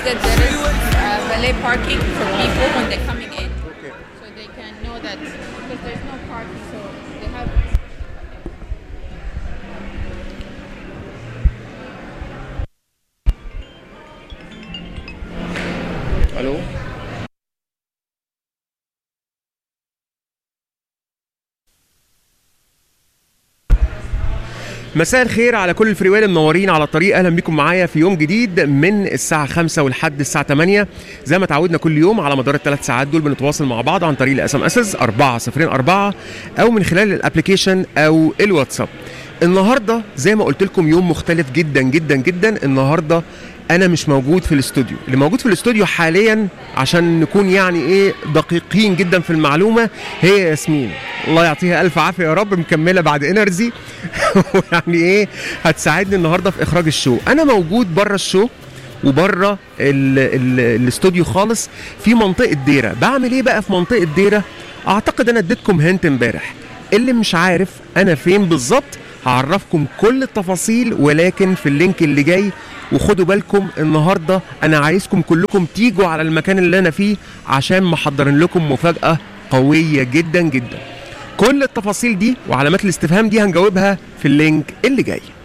that there is uh, valet parking for people when they're coming in, so they can know that because there's no parking, so they have. الو مساء الخير على كل الفريوان المنورين على الطريق اهلا بكم معايا في يوم جديد من الساعه 5 ولحد الساعه 8 زي ما تعودنا كل يوم على مدار الثلاث ساعات دول بنتواصل مع بعض عن طريق الاس ام اس 404 او من خلال الابلكيشن او الواتساب النهارده زي ما قلت لكم يوم مختلف جدا جدا جدا النهارده انا مش موجود في الاستوديو اللي موجود في الاستوديو حاليا عشان نكون يعني ايه دقيقين جدا في المعلومه هي ياسمين الله يعطيها الف عافيه يا رب مكمله بعد انرجي ويعني ايه هتساعدني النهارده في اخراج الشو انا موجود بره الشو وبره ال- ال- الاستوديو خالص في منطقه ديره بعمل ايه بقى في منطقه ديره اعتقد انا اديتكم هنت امبارح اللي مش عارف انا فين بالظبط هعرفكم كل التفاصيل ولكن في اللينك اللي جاي وخدوا بالكم النهارده انا عايزكم كلكم تيجوا على المكان اللي انا فيه عشان محضرين لكم مفاجاه قويه جدا جدا كل التفاصيل دي وعلامات الاستفهام دي هنجاوبها في اللينك اللي جاي